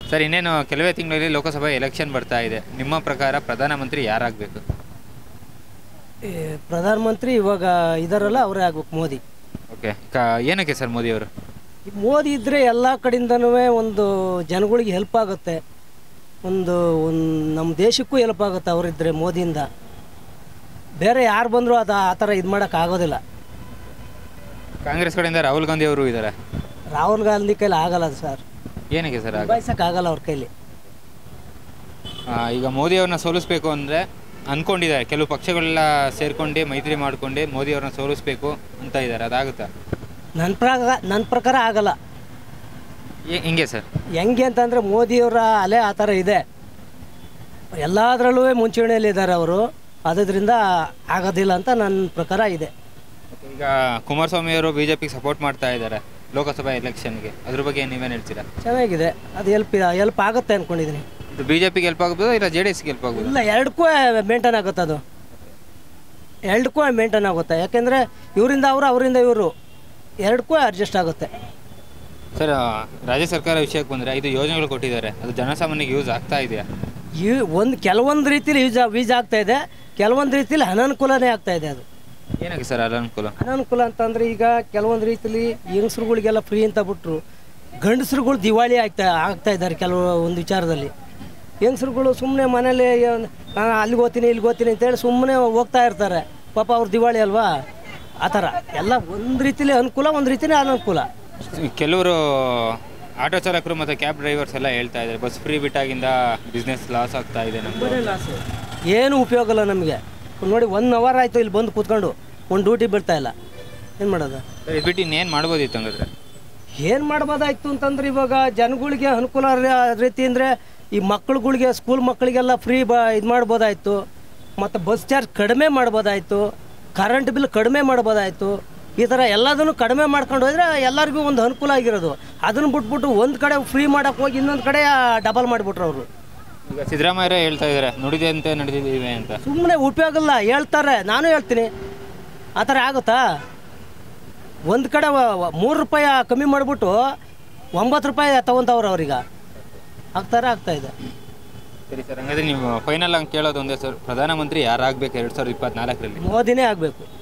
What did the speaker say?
sir ಇನ್ನೇನು ಕೆಲವೇ ತಿಂಗಳಲ್ಲಿ ಲೋಕಸಭಾ ಎಲೆಕ್ಷನ್ ಬರ್ತಾ ಇದೆ ನಿಮ್ಮ ಪ್ರಕಾರ ಪ್ರಧಾನಮಂತ್ರಿ ಯಾರಾಗಬೇಕು ಈ ಪ್ರಧಾನಮಂತ್ರಿ ಇವಾಗ ಇದಾರಲ್ಲ ಅವರೇ ಆಗ್ಬೇಕು ಮೋದಿ ಓಕೆ ಕ ಏನಕ್ಕೆ ಸರ್ ಮೋದಿಯವರು ಈ ಮೋದಿ ಇದ್ದರೆ ಎಲ್ಲ ಕಡೆಯಿಂದನೂ ಒಂದು ಜನಗಳಿಗೆ ಹೆಲ್ಪ್ ಆಗುತ್ತೆ ಒಂದು ಒಂದು ನಮ್ಮ ದೇಶಕ್ಕೂ ಹೆಲ್ಪ್ ಆಗುತ್ತೆ ಅವರಿದ್ದರೆ ಮೋದಿಯಿಂದ ಬೇರೆ ಯಾರು ಬಂದರೂ ಅದು ಆ ಥರ ಇದು ಮಾಡೋಕ್ಕಾಗೋದಿಲ್ಲ ಕಾಂಗ್ರೆಸ್ ಕಡೆಯಿಂದ ರಾಹುಲ್ ಗಾಂಧಿ ಅವರು ಇದ್ದಾರೆ ರಾಹುಲ್ ಗಾಂಧಿ ಕೈಲಿ ಆಗಲ್ಲ ಅದು ಸರ್ ಏನಕ್ಕೆ ಸರ್ ಆಗ ಆಗಲ್ಲ ಅವ್ರ ಕೈಲಿ ಆ, ಈಗ ಮೋದಿ ಅವ್ರನ್ನ ಸೋಲಿಸ್ಬೇಕು ಅಂದರೆ ಅಂದ್ಕೊಂಡಿದ್ದಾರೆ ಕೆಲವು ಪಕ್ಷಗಳೆಲ್ಲ ಸೇರ್ಕೊಂಡು ಮೈತ್ರಿ ಮಾಡ್ಕೊಂಡು ಮೋದಿ ಅವ್ರನ್ನ ಸೋಲಿಸ್ಬೇಕು ಅಂತ ಇದ್ದಾರೆ ಅದಾಗುತ್ತಾ ನನ್ನ ಪ್ರಕಾರ ನನ್ನ ಪ್ರಕಾರ ಆಗಲ್ಲ ಹಿ- ಹಿಂಗೆ ಸರ್ ಹೆಂಗೆ ಅಂತಂದರೆ ಮೋದಿಯವರ ಅಲೆ ಆ ಥರ ಇದೆ ಎಲ್ಲದರಲ್ಲೂ ಮುಂಚೂಣಿಯಲ್ಲಿ ಇದ್ದಾರೆ ಅವರು ಅದರಿಂದ ಆಗೋದಿಲ್ಲ ಅಂತ ನನ್ನ ಪ್ರಕಾರ ಇದೆ ಈಗ ಕುಮಾರಸ್ವಾಮಿ ಅವರು ಬಿ ಜೆ ಪಿಗೆ ಸಪೋರ್ಟ್ ಮಾಡ್ತಾ ಇದ್ದಾರೆ ಲೋಕಸಭಾ ಎಲೆಕ್ಷನ್ಗೆ ಅದ್ರ ಬಗ್ಗೆ ನೀವೇನು ಹೇಳ್ತೀರಾ ಚೆನ್ನಾಗಿದೆ ಅದು ಹೆಲ್ಪ್ ಹೆಲ್ಪ್ ಆಗುತ್ತೆ ಅಂದ್ಕೊಂಡಿದ್ದೀನಿ ಇದು ಬಿ ಜೆ ಪಿಗೆ ಹೆಲ್ಪ್ ಆಗ್ಬೋದು ಇಲ್ಲ ಜೆ ಡಿ ಎಸ್ಗೆ ಹೆಲ್ಪ್ ಆಗ್ಬೋದು ಇಲ್ಲ ಎರಡಕ್ಕೂ ಮೇಂಟೈನ್ ಆಗುತ್ತೆ ಅದು ಎರಡಕ್ಕೂ ಮೇಂಟೈನ್ ಆಗುತ್ತೆ ಯಾಕೆಂದರೆ ಇವರಿಂದ ಅವರು ಅವರಿಂದ ಇವರು ಎರಡಕ್ಕೂ ಅಡ್ಜಸ್ಟ್ ಆಗುತ್ತೆ ಸರ್ ರಾಜ್ಯ ಸರ್ಕಾರ ವಿಷಯಕ್ಕೆ ಬಂದರೆ ಐದು ಯೋಜನೆಗಳು ಕೊಟ್ಟಿದ್ದಾರೆ ಅದು ಜನಸಾಮಾನ್ಯರಿಗೆ ಯೂಸ್ ಆಗ್ತಾ ಇದೆಯಾ ಈ ಒಂದು ಕೆಲವೊಂದು ರೀತಿಲಿ ಯೂಸ್ ಯೂಸ್ ಆಗ್ತಾ ಇದೆ ಕೆಲವೊಂದು ರೀತಿಲಿ ಅನನುಕೂಲನೇ ಆಗ್ತಾ ಇದೆ ಅದು ಏನಕ್ಕೆ ಸರ್ ಅನುಕೂಲ ಅನನುಕೂಲ ಅಂತಂದರೆ ಈಗ ಕೆಲವೊಂದು ರೀತಿಲಿ ಹೆಂಗಸ್ರುಗಳಿಗೆಲ್ಲ ಫ್ರೀ ಅಂತ ಬಿಟ್ಟರು ಗಂಡಸ್ರುಗಳು ದಿವಾಳಿ ಆಗ್ತಾ ಆಗ್ತಾ ಇದ್ದಾರೆ ಕೆಲವು ಒಂದು ವಿಚಾರದಲ್ಲಿ ಹೆಂಗಸ್ರುಗಳು ಸುಮ್ಮನೆ ಮನೇಲಿ ನಾನು ಅಲ್ಲಿಗೆ ಹೋಗ್ತೀನಿ ಇಲ್ಲಿಗೆ ಹೋಗ್ತೀನಿ ಅಂತೇಳಿ ಸುಮ್ಮನೆ ಹೋಗ್ತಾ ಇರ್ತಾರೆ ಪಾಪ ಅವ್ರು ದಿವಾಳಿ ಅಲ್ವಾ ಆ ಥರ ಎಲ್ಲ ಒಂದು ರೀತಿಲಿ ಅನುಕೂಲ ಒಂದು ರೀತಿಲಿ ಅನನುಕೂಲ ಕೆಲವರು ಆಟೋ ಚಾಲಕರು ಮತ್ತು ಕ್ಯಾಬ್ ಡ್ರೈವರ್ಸ್ ಎಲ್ಲ ಹೇಳ್ತಾ ಇದ್ದಾರೆ ಬಸ್ ಫ್ರೀ ಬಿಟ್ಟಾಗಿಂದ ಬಿಸ್ನೆಸ್ ಲಾಸ್ ಆಗ್ತಾ ಇದೆ ನಮ್ಮದು ಏನು ಉಪಯೋಗ ಇಲ್ಲ ನಮಗೆ ನೋಡಿ ಒನ್ ಅವರ್ ಆಯಿತು ಇಲ್ಲಿ ಬಂದು ಕೂತ್ಕೊಂಡು ಒಂದು ಡ್ಯೂಟಿ ಬಿಡ್ತಾ ಇಲ್ಲ ಏನು ಮಾಡೋದು ಸರ್ ಇದು ಬಿಟ್ಟು ಇನ್ನೇನು ಮಾಡ್ಬೋದಿತ್ತು ಹಂಗಾದ್ರೆ ಏನು ಮಾಡ್ಬೋದಾಯ್ತು ಅಂತಂದ್ರೆ ಇವಾಗ ಜನಗಳಿಗೆ ಅನುಕೂಲ ರ- ರೀತಿ ಅಂದರೆ ಈ ಮಕ್ಕಳುಗಳಿಗೆ ಸ್ಕೂಲ್ ಮಕ್ಕಳಿಗೆಲ್ಲ ಫ್ರೀ ಬ ಇದು ಮಾಡ್ಬೋದಾಯ್ತು ಮತ್ತು ಬಸ್ ಚಾರ್ಜ್ ಕಡಿಮೆ ಮಾಡ್ಬೋದಾಯ್ತು ಕರೆಂಟ್ ಬಿಲ್ ಕಡಿಮೆ ಮಾಡ್ಬೋದಾಯ್ತು ಈ ಥರ ಎಲ್ಲದನ್ನು ಕಡಿಮೆ ಮಾಡ್ಕೊಂಡು ಹೋದರೆ ಎಲ್ಲರಿಗೂ ಒಂದು ಅನುಕೂಲ ಆಗಿರೋದು ಅದನ್ನು ಬಿಟ್ಬಿಟ್ಟು ಒಂದು ಕಡೆ ಫ್ರೀ ಮಾಡೋಕೆ ಹೋಗಿ ಇನ್ನೊಂದು ಕಡೆ ಡಬಲ್ ಮಾಡಿಬಿಟ್ರು ಅವರು ಈಗ ಸಿದ್ದರಾಮಯ್ಯ ಹೇಳ್ತಾ ಇದ್ದಾರೆ ನುಡಿದಂತೆ ನಡೆದಿದ್ದೀವಿ ಅಂತ ಸುಮ್ಮನೆ ಉಪಯೋಗ ಇಲ್ಲ ಹೇಳ್ತಾರೆ ನಾನು ಹೇಳ್ತೀನಿ ಆ ಥರ ಆಗುತ್ತಾ ಒಂದು ಕಡೆ ಮೂರು ರೂಪಾಯಿ ಕಮ್ಮಿ ಮಾಡಿಬಿಟ್ಟು ಒಂಬತ್ತು ರೂಪಾಯಿ ತಗೊತಾವ್ರು ಅವ್ರೀಗ ಆಗ್ತಾರೆ ಆಗ್ತಾ ಇದೆ ಸರಿ ಸರ್ ಹಂಗಾದ್ರೆ ನೀವು ಫೈನಲ್ ಹಂಗೆ ಕೇಳೋದು ಒಂದೇ ಸರ್ ಪ್ರಧಾನಮಂತ್ರಿ ಯಾರಾಗಬೇಕು ಎರಡು ಸಾವಿರದ ಇಪ್ಪತ್ನಾಲ್ಕರಲ್ಲಿ ಮೋದಿನೇ ಆಗಬೇಕು